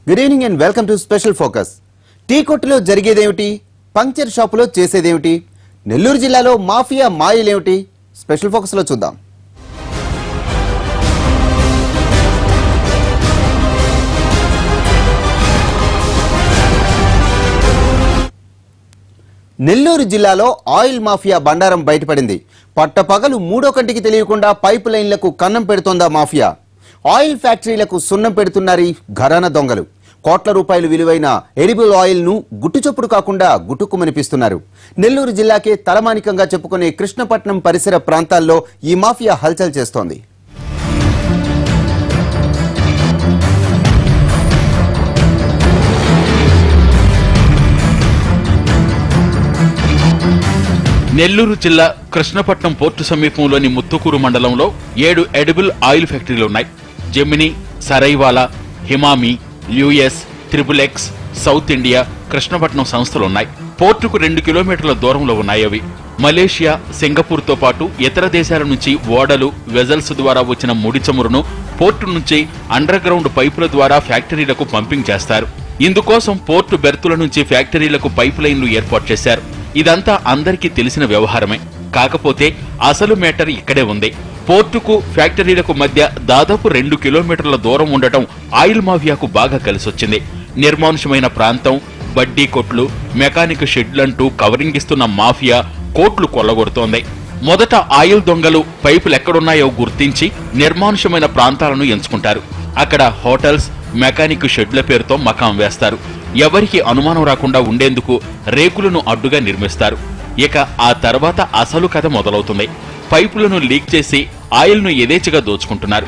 good evening and welcome to special focus tea కొట్టులో జరిగేదేమిటి puncture షాపులో చేసేదేమిటి నెల్లూరు జిల్లాలో మాఫియా మాయలేమిటి స్పెషల్ ఫోకస్ లో చూద్దాం నెల్లూరు జిల్లాలో ఆయిల్ మాఫియా బండారం బయటపడింది పట్టపగలు మూడో కంటికి తెలియకుండా పైప్ లైన్లకు కన్నం పెడుతోందా మాఫియా ఆయిల్ ఫ్యాక్టరీలకు సున్నం పెడుతున్నారీ ఘరానా దొంగలు కోట్ల రూపాయలు విలువైన ఎడిబుల్ ఆయిల్ ను గుట్టుచప్పుడు కాకుండా గుట్టుకుమనిపిస్తున్నారు నెల్లూరు జిల్లాకే తలమానికంగా చెప్పుకునే కృష్ణపట్నం పరిసర ప్రాంతాల్లో ఈ మాఫియా హల్చల్ చేస్తోంది నెల్లూరు జిల్లా కృష్ణపట్నం పోర్టు సమీపంలోని ముత్తుకూరు మండలంలో ఏడు ఎడిబుల్ ఆయిల్ ఫ్యాక్టరీలు ఉన్నాయి జెమిని సరైవాలా హిమామి US triple X South India Krishnapatnam సంస్థలున్నాయి పోర్టుకు రెండు కిలోమీటర్ల దూరంలో ఉన్నాయి అవి మలేషియా సింగపూర్తో పాటు ఇతర దేశాల నుంచి ఓడలు వెజల్స్ ద్వారా వచ్చిన ముడి చమురును పోర్టు నుంచి అండర్ గ్రౌండ్ పైపుల ద్వారా ఫ్యాక్టరీలకు పంపింగ్ చేస్తారు ఇందుకోసం పోర్టు బెర్తుల నుంచి ఫ్యాక్టరీలకు పైప్ లైన్లు ఏర్పాటు చేశారు ఇదంతా అందరికీ తెలిసిన వ్యవహారమే కాకపోతే అసలు మేటర్ ఇక్కడే ఉంది పోర్టుకు ఫ్యాక్టరీలకు మధ్య దాదాపు రెండు కిలోమీటర్ల దూరం ఉండటం ఆయిల్ మాఫియాకు బాగా కలిసొచ్చింది నిర్మానుషమైన ప్రాంతం బడ్డీ కొట్లు మెకానిక్ షెడ్లంటూ కవరింగ్ ఇస్తున్న మాఫియా కోట్లు కొల్లగొడుతోంది మొదట ఆయిల్ దొంగలు పైపులు ఎక్కడున్నాయో గుర్తించి నిర్మానుషమైన ప్రాంతాలను ఎంచుకుంటారు అక్కడ హోటల్స్ మెకానిక్ షెడ్ల పేరుతో మకాం వేస్తారు ఎవరికి అనుమానం రాకుండా ఉండేందుకు రేకులను అడ్డుగా నిర్మిస్తారు ఇక ఆ తర్వాత అసలు కథ మొదలవుతుంది పైపులను లీక్ చేసి ఆయిల్ను యథేచ్ఛగా దోచుకుంటున్నారు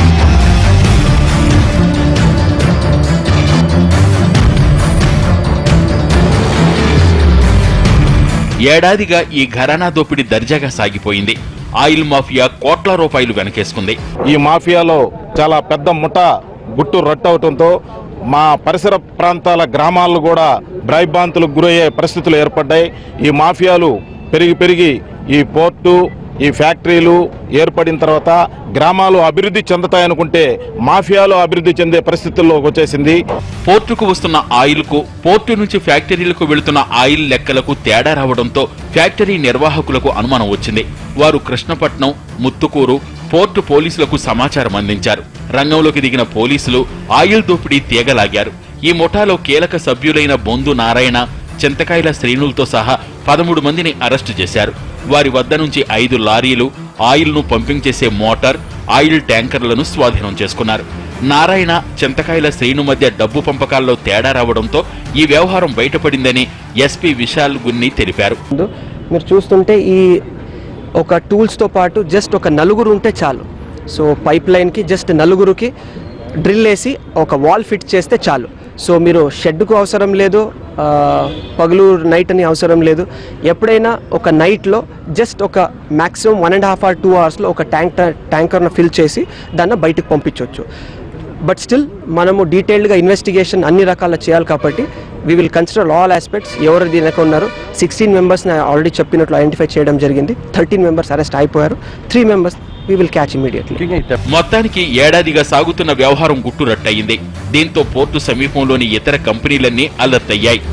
ఏడాదిగా ఈ ఘరానా దోపిడీ దర్జాగా సాగిపోయింది ఆయిల్ మాఫియా కోట్ల రూపాయలు వెనకేసుకుంది ఈ మాఫియాలో చాలా పెద్ద ముఠ గుట్టు రట్టవటంతో మా పరిసర ప్రాంతాల గ్రామాలు కూడా భ్రాయిబాంతులకు గురయ్యే పరిస్థితులు ఏర్పడ్డాయి ఈ మాఫియాలు పెరిగి పెరిగి ఈ పోర్టు ఈ ఫ్యాక్టరీలు ఏర్పడిన తర్వాత గ్రామాలు అభివృద్ధి చెందుతాయనుకుంటే మాఫియాలు అభివృద్ధి చెందే పరిస్థితుల్లోకి వచ్చేసింది పోర్టుకు వస్తున్న ఆయిల్ కు పోర్టు నుంచి ఫ్యాక్టరీలకు వెళుతున్న ఆయిల్ లెక్కలకు తేడా రావడంతో ఫ్యాక్టరీ నిర్వాహకులకు అనుమానం వచ్చింది వారు కృష్ణపట్నం ముత్తుకూరు పోర్టు పోలీసులకు సమాచారం అందించారు రంగంలోకి దిగిన పోలీసులు ఆయిల్ దోపిడీ తీగలాగారు ఈ ముఠాలో కీలక సభ్యులైన బొందు నారాయణ చింతకాయల శ్రేణులతో సహా పదమూడు మందిని అరెస్టు చేశారు వారి వద్ద నుంచి ఐదు లారీలు ఆయిల్ ను పంపింగ్ చేసే మోటార్ ఆయిల్ ట్యాంకర్లను స్వాధీనం చేసుకున్నారు నారాయణ చింతకాయల శ్రీను మధ్య డబ్బు పంపకాల్లో తేడా రావడంతో ఈ వ్యవహారం బయటపడిందని ఎస్పీ విశాల్ గున్ని తెలిపారు ముందు మీరు చూస్తుంటే ఈ ఒక టూల్స్తో పాటు జస్ట్ ఒక నలుగురు ఉంటే చాలు సో పైప్ లైన్కి జస్ట్ నలుగురికి డ్రిల్ వేసి ఒక వాల్ ఫిట్ చేస్తే చాలు సో మీరు షెడ్కు అవసరం లేదు ఆ, పగలు నైట్ అని అవసరం లేదు ఎప్పుడైనా ఒక నైట్లో జస్ట్ ఒక maximum one and half or two అవర్స్లో ఒక ట్యాంక్ ట్యాంకర్ను ఫిల్ చేసి దాన్ని బయటకు పంపించవచ్చు బట్ స్టిల్ మనము డీటెయిల్డ్గా ఇన్వెస్టిగేషన్ అన్ని రకాల చేయాలి కాబట్టి we will consider all aspects ఎవరు దీనికి ఉన్నారు సిక్స్టీన్ మెంబర్స్ని ఆల్రెడీ చెప్పినట్లు ఐడెంటిఫై చేయడం జరిగింది థర్టీన్ మెంబర్స్ అరెస్ట్ అయిపోయారు three members we will catch immediately మొత్తానికి ఏడాదిగా సాగుతున్న వ్యవహారం గుట్టురట్టయింది దీంతో పోర్టు సమీపంలోని ఇతర కంపెనీలన్నీ అలర్ట్ అయ్యాయి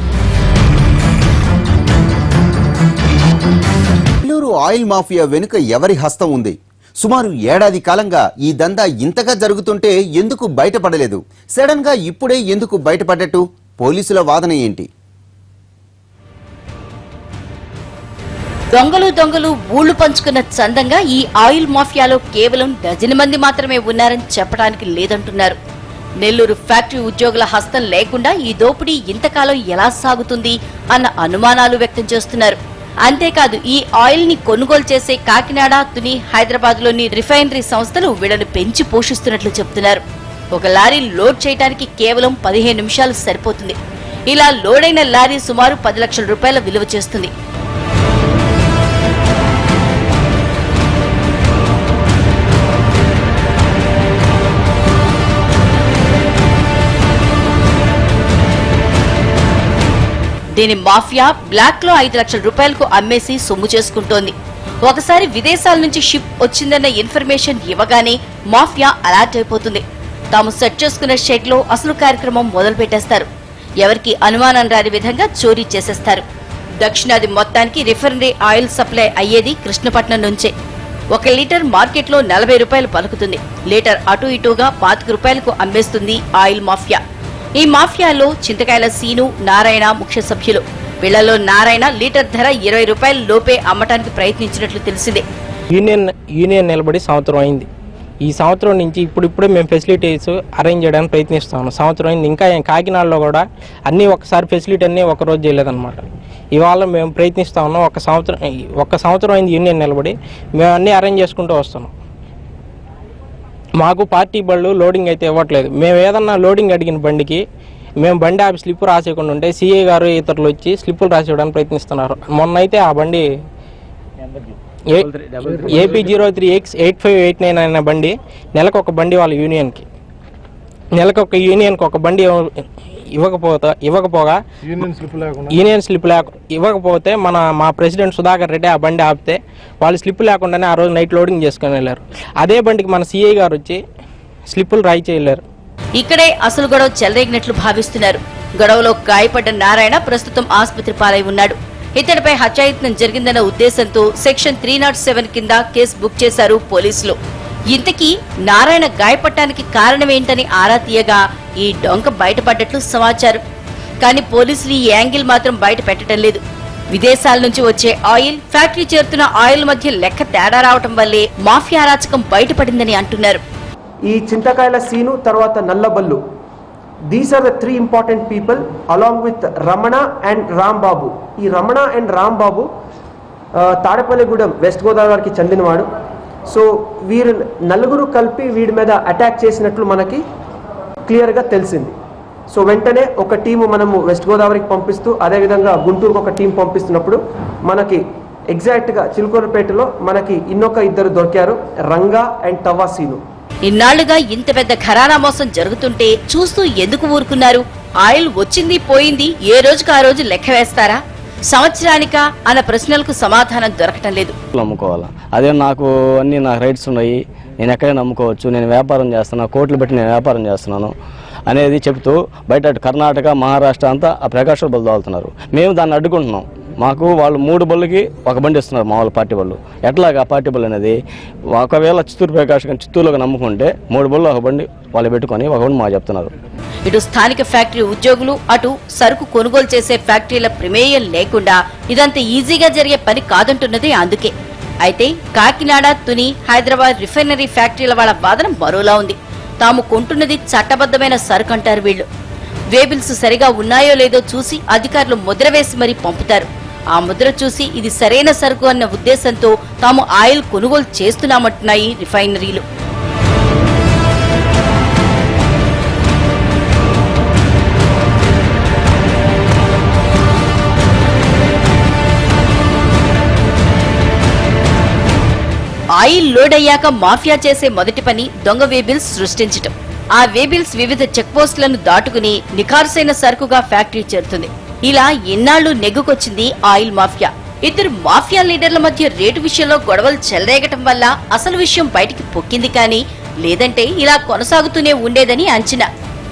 నెల్లూరు ఆయిల్ మాఫియా వెనుక ఎవరి హస్తం ఉంది సుమారు ఏడాది కాలంగా ఈ దందా ఇంతగా జరుగుతుంటే ఎందుకు బయటపడలేదు సడన్ గా ఇప్పుడే ఎందుకు బయటపడ్డట్టు పోలీసుల వాదన ఏంటి దొంగలు దొంగలు ఊళ్ళు పంచుకున్న చందంగా ఈ ఆయిల్ మాఫియాలో కేవలం డజన్ మంది మాత్రమే ఉన్నారని చెప్పడానికి లేదంటున్నారు నెల్లూరు ఫ్యాక్టరీ ఉద్యోగుల హస్తం లేకుండా ఈ దోపిడీ ఇంతకాలం ఎలా సాగుతుంది అన్న అనుమానాలు వ్యక్తం చేస్తున్నారు అంతేకాదు ఈ ఆయిల్ ని కొనుగోలు చేసే కాకినాడ తుని హైదరాబాద్ లోని రిఫైనరీ సంస్థలు వీళ్ళను పెంచి పోషిస్తున్నట్లు చెబుతున్నారు ఒక లారీ లోడ్ చేయడానికి కేవలం పదిహేను నిమిషాలు సరిపోతుంది ఇలా లోడైన లారీ సుమారు పది లక్షల రూపాయల విలువ చేస్తుంది దీని మాఫియా బ్లాక్ లో ఐదు లక్షల రూపాయలకు అమ్మేసి సొమ్ము చేసుకుంటోంది ఒకసారి విదేశాల నుంచి షిప్ వచ్చిందన్న ఇన్ఫర్మేషన్ ఇవ్వగానే మాఫియా అలర్ట్ అయిపోతుంది తాము సెట్ చేసుకున్న షెడ్ లో అసలు కార్యక్రమం మొదలు పెట్టేస్తారు ఎవరికి అనుమానం రాని విధంగా చోరీ చేసేస్తారు దక్షిణాది మొత్తానికి రిఫైనరీ ఆయిల్ సప్లై అయ్యేది కృష్ణపట్నం నుంచే ఒక లీటర్ మార్కెట్లో నలభై రూపాయలు పలుకుతుంది లీటర్ అటు ఇటుగా పాతిక రూపాయలకు అమ్మేస్తుంది ఆయిల్ మాఫియా ఈ మాఫియాలో చింతకాయల సీను నారాయణ ముఖ్య సభ్యులు వీళ్లలో నారాయణ లీటర్ ధర ఇరవై రూపాయల లోపే అమ్మటానికి ప్రయత్నించినట్లు తెలిసిందే యూనియన్ యూనియన్ నిలబడి సంవత్సరం అయింది ఈ సంవత్సరం నుంచి ఇప్పుడు ఇప్పుడే మేము ఫెసిలిటీస్ అరేంజ్ చేయడానికి ప్రయత్నిస్తాము సంవత్సరం అయింది ఇంకా ఏం కాకినాడలో కూడా అన్నీ ఒకసారి ఫెసిలిటీ అన్నీ ఒక రోజు చేయలేదన్నమాట ఇవాళ మేము ప్రయత్నిస్తా ఉన్నాం ఒక సంవత్సరం ఒక సంవత్సరం అయింది యూనియన్ నిలబడి మేము అన్నీ అరేంజ్ చేసుకుంటూ వస్తున్నాం మాకు పార్టీ బళ్ళు లోడింగ్ అయితే ఇవ్వట్లేదు మేము ఏదన్నా లోడింగ్ అడిగిన బండికి మేము బండి ఆపి స్లిప్ రాసేయకుండా ఉంటే సిఐ గారు ఇతరులు వచ్చి స్లిప్పులు రాసేయడానికి ప్రయత్నిస్తున్నారు మొన్న అయితే ఆ బండి AP zero three X eight five eight nine అనే బండి నెలకు ఒక బండి వాళ్ళ యూనియన్కి నెలకు ఒక యూనియన్కి ఒక బండి ఇవ్వ- ఇవ్వకపోతే ఇవ్వకపోగా యూనియన్ స్లిప్ లేకుండా యూనియన్ స్లిప్ లేక ఇవ్వకపోతే మన మా ప్రెసిడెంట్ సుధాకర్ రెడ్డి ఆ బండి ఆపితే వాళ్ళు స్లిప్ లేకుండానే ఆ రోజు నైట్ లోడింగ్ చేసుకొని వెళ్ళారు అదే బండికి మన సిఐ గారు వచ్చి స్లిప్పులు రాయి చేయలేరు ఇక్కడే అసలు గొడవ చెలరేగినట్లు భావిస్తున్నారు గొడవలో గాయపడ్డ నారాయణ ప్రస్తుతం ఆసుపత్రి పాలై ఉన్నాడు ఇతడిపై హత్యాయత్నం జరిగిందన్న ఉద్దేశంతో సెక్షన్ త్రీ నాట్ సెవెన్ కింద కేసు బుక్ చేశారు పోలీసులు ఇంతకీ నారాయణ గాయపడటానికి కారణమేంటని ఆరా తీయగా ఈ డొంక బయటపడ్డట్లు సమాచారం కానీ పోలీసులు ఈ యాంగిల్ మాత్రం బయట పెట్టడం లేదు విదేశాల నుంచి వచ్చే ఆయిల్ ఫ్యాక్టరీ చేరుతున్న ఆయిల్ మధ్య లెక్క తేడా రావటం వల్లే మాఫియా అరాచకం బయటపడిందని అంటున్నారు ఈ చింతకాయల సీను తర్వాత Nallaballu these are the three important people along with Ramana and Rambabu ఈ రమణ అండ్ రాంబాబు ఆ, తాడేపల్లిగూడెం వెస్ట్ గోదావరికి చెందినవాడు సో వీరు నలుగురు కలిపి వీడి మీద అటాక్ చేసినట్లు మనకి క్లియర్గా తెలిసింది సో వెంటనే ఒక టీము మనము వెస్ట్ గోదావరికి పంపిస్తూ అదేవిధంగా గుంటూరుకు ఒక టీం పంపిస్తున్నప్పుడు మనకి ఎగ్జాక్ట్గా చిలుకూరుపేటలో మనకి ఇంకొక ఇద్దరు దొరికారు రంగా అండ్ తవ్వా సీను ఇన్నాళ్లుగా ఇంత పెద్ద ఘరానా మోసం జరుగుతుంటే చూస్తూ ఎందుకు ఊరుకున్నారు ఆయిల్ వచ్చింది పోయింది ఏ రోజుకు ఆ రోజు లెక్క వేస్తారా సంవత్సరానికా అన్న ప్రశ్నలకు సమాధానం దొరకటం లేదు అమ్ముకోవాలా అదే నాకు అన్ని నాకు రైట్స్ ఉన్నాయి నేను ఎక్కడైనా అమ్ముకోవచ్చు నేను వ్యాపారం చేస్తున్నాను కోట్లు పెట్టి నేను వ్యాపారం చేస్తున్నాను అనేది చెప్తూ బయట అటు కర్ణాటక మహారాష్ట్ర అంతా ఆ ప్రకాష్ బళ్ళు తోలుతున్నారు మేము దాన్ని అడ్డుకుంటున్నాం మాకు వాళ్ళు మూడు బళ్ళకి ఒక బండి ఇస్తున్నారు మామూలు పార్టీ బళ్ళు ఎట్లాగా పార్టీ బళ్ళు అనేది ఒకవేళ చిత్తూరు ప్రకాష్ కానీ చిత్తూరులోకి నమ్ముకుంటే మూడు బళ్ళు ఒక బండి వాళ్ళు పెట్టుకొని ఒక బండి మాకు చెప్తున్నారు ఇటు స్థానిక ఫ్యాక్టరీ ఉద్యోగులు అటు సరుకు కొనుగోలు చేసే ఫ్యాక్టరీల ప్రమేయం లేకుండా ఇదంత ఈజీగా జరిగే పని కాదంటున్నది అందుకే అయితే కాకినాడ తుని హైదరాబాద్ రిఫైనరీ ఫ్యాక్టరీల వాళ్ళ వాదన మరోలా ఉంది తాము కొంటున్నది చట్టబద్ధమైన సరుకు అంటారు వీళ్లు వేబిల్స్ సరిగా ఉన్నాయో లేదో చూసి అధికారులు ముద్ర వేసి మరీ పంపుతారు ఆ ముద్ర చూసి ఇది సరైన సరుకు అన్న ఉద్దేశంతో తాము ఆయిల్ కొనుగోలు చేస్తున్నామంటున్నాయి రిఫైనరీలు ఆయిల్ లోడ్ అయ్యాక మాఫియా చేసే మొదటి పని దొంగ వేబిల్స్ సృష్టించటం ఆ వేబిల్స్ వివిధ చెక్ పోస్టులను దాటుకుని నిఖార్సైన సరుకుగా ఫ్యాక్టరీ చేరుతుంది ఇలా ఎన్నాళ్లు నెగ్గుకొచ్చింది ఆయిల్ మాఫియా ఇద్దరు మాఫియా లీడర్ల మధ్య రేటు విషయంలో గొడవలు చెలరేగటం వల్ల అసలు విషయం బయటికి పొక్కింది కానీ లేదంటే ఇలా కొనసాగుతూనే ఉండేదని అంచనా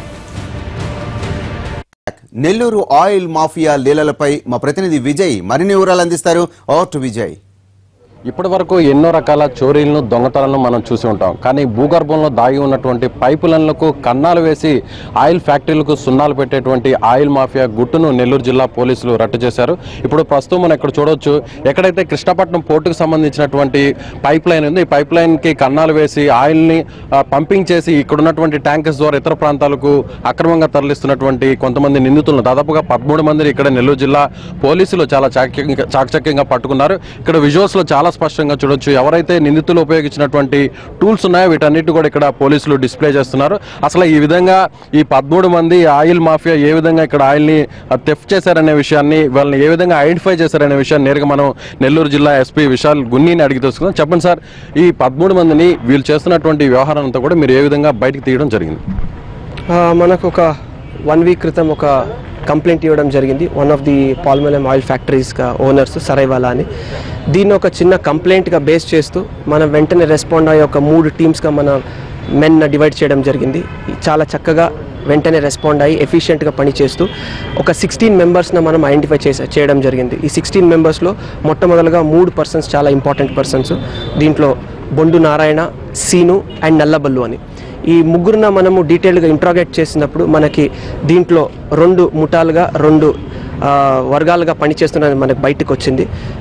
నెల్లూరు ఆయిల్ మాఫియా లీలలపై మా ప్రతినిధి విజయ్ మరిన్ని వివరాలు అందిస్తారు ఓవర్ టు విజయ్ ఇప్పటి వరకు ఎన్నో రకాల చోరీలను దొంగతనాలను మనం చూసి ఉంటాం కానీ భూగర్భంలో దాగి ఉన్నటువంటి పైపు లైన్లకు కన్నాలు వేసి ఆయిల్ ఫ్యాక్టరీలకు సున్నాలు పెట్టేటువంటి ఆయిల్ మాఫియా గుట్టును నెల్లూరు జిల్లా పోలీసులు రట్టు చేశారు ఇప్పుడు ప్రస్తుతం మనం ఇక్కడ చూడొచ్చు ఎక్కడైతే కృష్ణపట్నం పోర్టుకు సంబంధించినటువంటి పైప్ లైన్ ఉంది ఈ పైప్ లైన్కి కన్నాలు వేసి ఆయిల్ని ఆ, పంపింగ్ చేసి ఇక్కడ ఉన్నటువంటి ట్యాంకర్స్ ద్వారా ఇతర ప్రాంతాలకు అక్రమంగా తరలిస్తున్నటువంటి కొంతమంది నిందితులను దాదాపుగా పదమూడు మందిని ఇక్కడ నెల్లూరు జిల్లా పోలీసులు చాలా చాకచక్యంగా చాకచక్యంగా పట్టుకున్నారు ఇక్కడ విజువల్స్ లో చాలా స్పష్టంగా చూడొచ్చు ఎవరైతే నిందితులు ఉపయోగించినటువంటి టూల్స్ ఉన్నాయో వీటన్నిటి కూడా ఇక్కడ పోలీసులు డిస్ప్లే చేస్తున్నారు అసలు ఈ విధంగా ఈ పదమూడు మంది ఆయిల్ మాఫియా ఏ విధంగా ఇక్కడ ఆయిల్ ని తెఫ్ట్ చేశారనే విషయాన్ని వాళ్ళని ఏ విధంగా ఐడెంటిఫై చేశారనే విషయాన్ని నేరుగా మనం నెల్లూరు జిల్లా ఎస్పీ విశాల్ గున్నీని అడిగి తెలుసుకుందాం చెప్పండి సార్ ఈ పదమూడు మందిని వీళ్ళు చేస్తున్నటువంటి వ్యవహారం అంతా కూడా మీరు ఏ విధంగా బయటకు తీయడం జరిగింది ఆ, మనకు ఒక వన్ వీక్ క్రితం ఒక కంప్లైంట్ ఇవ్వడం జరిగింది one of the palmolein oil ఫ్యాక్టరీస్గా ఓనర్స్ సరైవాలా అని దీన్ని ఒక చిన్న కంప్లైంట్గా బేస్ చేస్తూ మనం వెంటనే రెస్పాండ్ అయ్యే ఒక మూడు టీమ్స్గా మనం మెన్ డివైడ్ చేయడం జరిగింది చాలా చక్కగా వెంటనే రెస్పాండ్ అయ్యి ఎఫిషియెంట్గా పనిచేస్తూ ఒక సిక్స్టీన్ మెంబర్స్ని మనం ఐడెంటిఫై చేసే చేయడం జరిగింది ఈ సిక్స్టీన్ మెంబర్స్లో మొట్టమొదలుగా మూడు పర్సన్స్ చాలా ఇంపార్టెంట్ పర్సన్స్ దీంట్లో బొండు నారాయణ సీను అండ్ నల్లబల్లు అని ఈ ముగ్గురున మనము డీటెయిల్గా ఇంట్రాగేట్ చేసినప్పుడు మనకి దీంట్లో రెండు ముఠాలుగా రెండు ఆ, వర్గాలుగా పనిచేస్తున్నది మనకు బయటకు వచ్చింది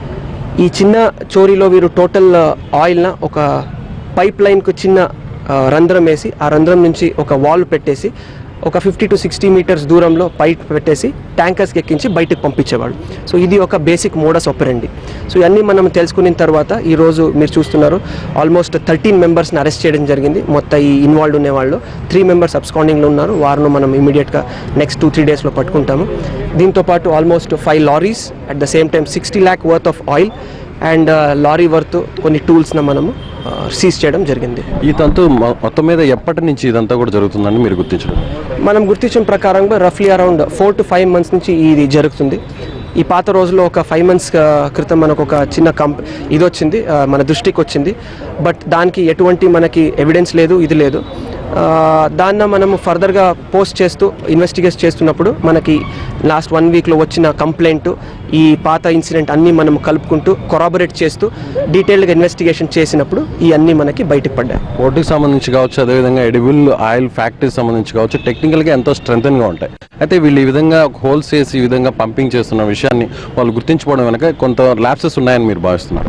ఈ చిన్న చోరీలో వీరు టోటల్ ఆయిల్న ఒక పైప్ లైన్కు చిన్న ఆ, రంధ్రం వేసి ఆ రంధ్రం నుంచి ఒక వాల్ పెట్టేసి ఒక ఫిఫ్టీ టు సిక్స్టీ మీటర్స్ దూరంలో పైప్ పెట్టేసి ట్యాంకర్స్కి ఎక్కించి బయటకు పంపించేవాడు సో ఇది ఒక బేసిక్ మోడస్ ఆపరండి సో ఇవన్నీ మనం తెలుసుకున్న తర్వాత ఈరోజు మీరు చూస్తున్నారు ఆల్మోస్ట్ థర్టీన్ మెంబర్స్ని అరెస్ట్ చేయడం జరిగింది మొత్తం ఈ ఇన్వాల్వ్ ఉన్న వాళ్ళు త్రీ మెంబర్స్ అబ్స్కాండింగ్లో ఉన్నారు వారిని మనం ఇమీడియట్గా నెక్స్ట్ టూ త్రీ డేస్లో పట్టుకుంటాము దీంతో పాటు almost five lorries at the same time sixty lakh worth of oil and lorry worth కొన్ని టూల్స్ని మనము సీజ్ చేయడం జరిగింది ఈ తంతు మొ- మొత్తం మీద ఎప్పటి నుంచి ఇదంతా కూడా జరుగుతుందని మీరు గుర్తించడం మనం గుర్తించిన ప్రకారంగా రఫ్లీ around four to five months నుంచి ఇది జరుగుతుంది ఈ పాత రోజుల్లో ఒక ఫైవ్ మంత్స్ క్రితం మనకు ఒక చిన్న కంప్ ఇది వచ్చింది ఆ, మన దృష్టికి వచ్చింది బట్ దానికి ఎటువంటి మనకి ఎవిడెన్స్ లేదు ఇది లేదు ఆ, దాన్న మనము ఫర్దర్గా పోస్ట్ చేస్తూ ఇన్వెస్టిగేట్ చేస్తున్నప్పుడు మనకి లాస్ట్ వన్ వీక్లో వచ్చిన కంప్లైంట్ ఈ పాత ఇన్సిడెంట్ అన్నీ మనం కలుపుకుంటూ కొరాబరేట్ చేస్తూ డీటెయిల్గా ఇన్వెస్టిగేషన్ చేసినప్పుడు ఈ అన్నీ మనకి బయటకు పడ్డాయి పోర్టుకి సంబంధించి కావచ్చు అదేవిధంగా ఎడిబుల్ ఆయిల్ ఫ్యాక్టరీ సంబంధించి కావచ్చు టెక్నికల్గా ఎంతో స్ట్రెంగ్గా ఉంటాయి అయితే వీళ్ళు ఈ విధంగా హోల్స్ చేసి ఈ విధంగా పంపింగ్ చేస్తున్న విషయాన్ని వాళ్ళు గుర్తించుకోవడం వెనక కొంత ల్యాప్సెస్ ఉన్నాయని మీరు భావిస్తున్నారు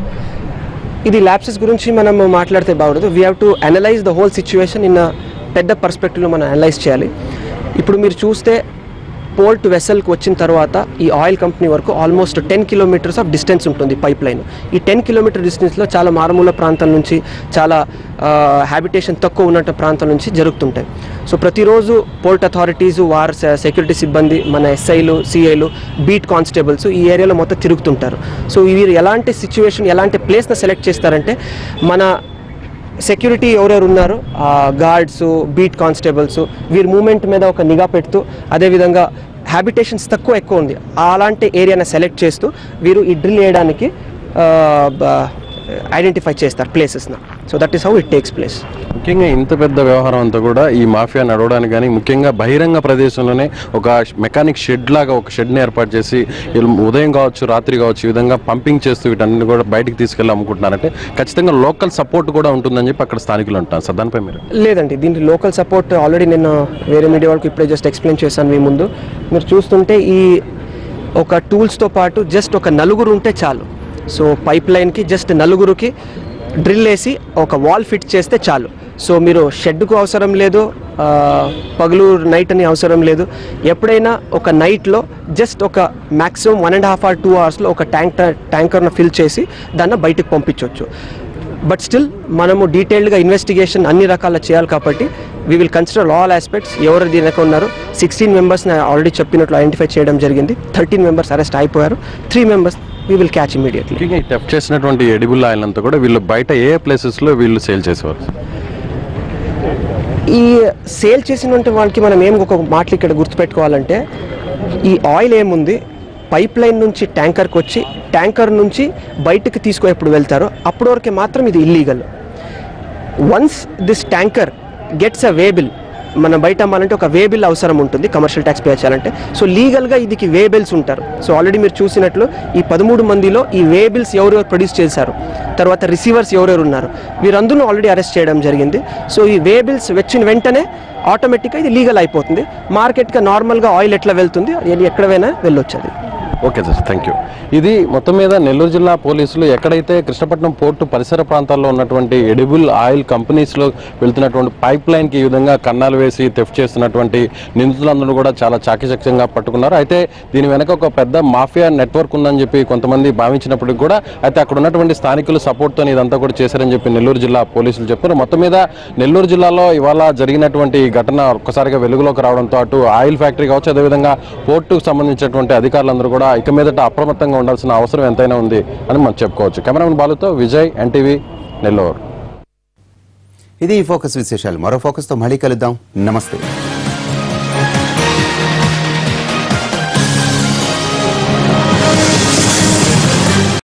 ఇది ల్యాప్సెస్ గురించి మనం మాట్లాడితే బాగుండదు we have to analyze the whole situation in పెద్ద పర్స్పెక్టివ్లో మనం అనలైజ్ చేయాలి ఇప్పుడు మీరు చూస్తే పోర్ట్ వెసల్కి వచ్చిన తర్వాత ఈ ఆయిల్ కంపెనీ వరకు almost ten kilometers of distance ఉంటుంది పైప్ లైన్ ఈ టెన్ కిలోమీటర్ డిస్టెన్స్లో చాలా మారుమూల ప్రాంతాల నుంచి చాలా హ్యాబిటేషన్ తక్కువ ఉన్నట్టు ప్రాంతాల నుంచి జరుగుతుంటాయి సో ప్రతిరోజు పోర్ట్ అథారిటీస్ వార్ సెక్యూరిటీ సిబ్బంది మన ఎస్ఐలు సిఐలు బీట్ కానిస్టేబుల్స్ ఈ ఏరియాలో మొత్తం తిరుగుతుంటారు సో వీరు ఎలాంటి సిచ్యువేషన్ ఎలాంటి ప్లేస్ని సెలెక్ట్ చేస్తారంటే మన సెక్యూరిటీ ఎవరెవరు ఉన్నారో గార్డ్స్ బీట్ కానిస్టేబుల్స్ వీరి మూమెంట్ మీద ఒక నిఘా పెడుతూ అదేవిధంగా హ్యాబిటేషన్స్ తక్కువ ఎక్కువ ఉంది అలాంటి ఏరియాని సెలెక్ట్ చేస్తూ వీరు ఈ డ్రిల్ వేయడానికి ఐడెంటిఫై చేస్తారు ప్లేసెస్న so that is how it takes place ముఖ్యంగా ఇంత పెద్ద వ్యవహారం అంతా కూడా ఈ మాఫియా నడవడానికి కానీ ముఖ్యంగా బహిరంగ ప్రదేశంలోనే ఒక మెకానిక్ షెడ్ లాగా ఒక షెడ్ని ఏర్పాటు చేసి వీళ్ళు ఉదయం కావచ్చు రాత్రి కావచ్చు ఈ విధంగా పంపింగ్ చేస్తూ వీటన్ని కూడా బయటికి తీసుకెళ్ళి అమ్ముకుంటున్నారంటే ఖచ్చితంగా లోకల్ సపోర్ట్ కూడా ఉంటుందని చెప్పి అక్కడ స్థానికులు అంటారు సార్ దానిపై మీరు లేదండి దీనికి లోకల్ సపోర్ట్ ఆల్రెడీ నేను వేరే మీడియా వాళ్ళకి ఇప్పుడే జస్ట్ ఎక్స్ప్లెయిన్ చేశాను మీ ముందు మీరు చూస్తుంటే ఈ ఒక టూల్స్తో పాటు జస్ట్ ఒక నలుగురు ఉంటే చాలు సో పైప్ లైన్కి జస్ట్ నలుగురికి డ్రిల్ వేసి ఒక వాల్ ఫిట్ చేస్తే చాలు సో మీరు షెడ్కు అవసరం లేదు ఆ, పగలు నైట్ అని అవసరం లేదు ఎప్పుడైనా ఒక నైట్లో జస్ట్ ఒక maximum one and half or two అవర్స్లో ఒక ట్యాంక్ ట్యాంకర్ను ఫిల్ చేసి దాన్ని బయటకు పంపించవచ్చు బట్ స్టిల్ మనము డీటెయిల్డ్గా ఇన్వెస్టిగేషన్ అన్ని రకాల చేయాలి కాబట్టి we will consider all aspects ఎవరు దీనికి ఉన్నారు సిక్స్టీన్ మెంబర్స్ని ఆల్రెడీ చెప్పినట్లు ఐడెంటిఫై చేయడం జరిగింది థర్టీన్ మెంబర్స్ అరెస్ట్ అయిపోయారు three members we will catch immediately ముఖ్యంగా ఈ టెఫ్ చేసినటువంటి ఎడిబుల్ ఆయిల్ అంతా కూడా వీళ్ళు బయట ఏ ప్లేసెస్లో వీళ్ళు సేల్ చేసేవారు ఈ సేల్ చేసినటువంటి వాళ్ళకి మనం ఏం ఒక మాటలు ఇక్కడ గుర్తుపెట్టుకోవాలంటే ఈ ఆయిల్ ఏముంది పైప్ లైన్ నుంచి ట్యాంకర్కి వచ్చి ట్యాంకర్ నుంచి బయటకు తీసుకొని ఎప్పుడు వెళ్తారో అప్పటి వరకే మాత్రం ఇది illegal once this tanker gets a waybill మనం బయట అమ్మాలంటే ఒక వేబిల్ అవసరం ఉంటుంది కమర్షియల్ ట్యాక్స్ పే చేయాలంటే సో లీగల్గా ఇదికి వేబిల్స్ ఉంటారు సో ఆల్రెడీ మీరు చూసినట్లు ఈ పదమూడు మందిలో ఈ వేబిల్స్ ఎవరెవరు ప్రొడ్యూస్ చేశారు తర్వాత రిసీవర్స్ ఎవరెవరు ఉన్నారు వీరందరూ ఆల్రెడీ అరెస్ట్ చేయడం జరిగింది సో ఈ వేబిల్స్ వచ్చిన వెంటనే ఆటోమేటిక్గా ఇది లీగల్ అయిపోతుంది మార్కెట్గా నార్మల్గా ఆయిల్ ఎట్లా వెళ్తుంది అది ఎక్కడైనా వెళ్ళొచ్చు అది ఓకే సార్ థ్యాంక్ యూ ఇది మొత్తం మీద నెల్లూరు జిల్లా పోలీసులు ఎక్కడైతే కృష్ణపట్నం పోర్టు పరిసర ప్రాంతాల్లో ఉన్నటువంటి ఎడిబుల్ ఆయిల్ కంపెనీస్లో వెళ్తున్నటువంటి పైప్ లైన్కి ఈ విధంగా కన్నాలు వేసి తెఫ్ట్ చేస్తున్నటువంటి నిందితులందరూ కూడా చాలా చాకచక్యంగా పట్టుకున్నారు అయితే దీని వెనక ఒక పెద్ద మాఫియా నెట్వర్క్ ఉందని చెప్పి కొంతమంది భావించినప్పటికీ కూడా అయితే అక్కడ ఉన్నటువంటి స్థానికుల సపోర్ట్తో ఇదంతా కూడా చేశారని చెప్పి నెల్లూరు జిల్లా పోలీసులు చెప్పారు మొత్తం మీద నెల్లూరు జిల్లాలో ఇవాళ జరిగినటువంటి ఈ ఘటన ఒక్కసారిగా వెలుగులోకి రావడంతో అటు ఆయిల్ ఫ్యాక్టరీ కావచ్చు అదేవిధంగా పోర్టుకు సంబంధించినటువంటి అధికారులందరూ కూడా ఇక మీదట అప్రమత్తంగా ఉండాల్సిన అవసరం ఎంతైనా ఉంది అని మనం చెప్పుకోవచ్చు కెమెరామెన్ బాలుతో విజయ్ ఎన్టీవీ నెల్లూరు ఇది ఈ ఫోకస్ విశేషాలు మరో ఫోకస్తో మళ్ళీ కలుద్దాం నమస్తే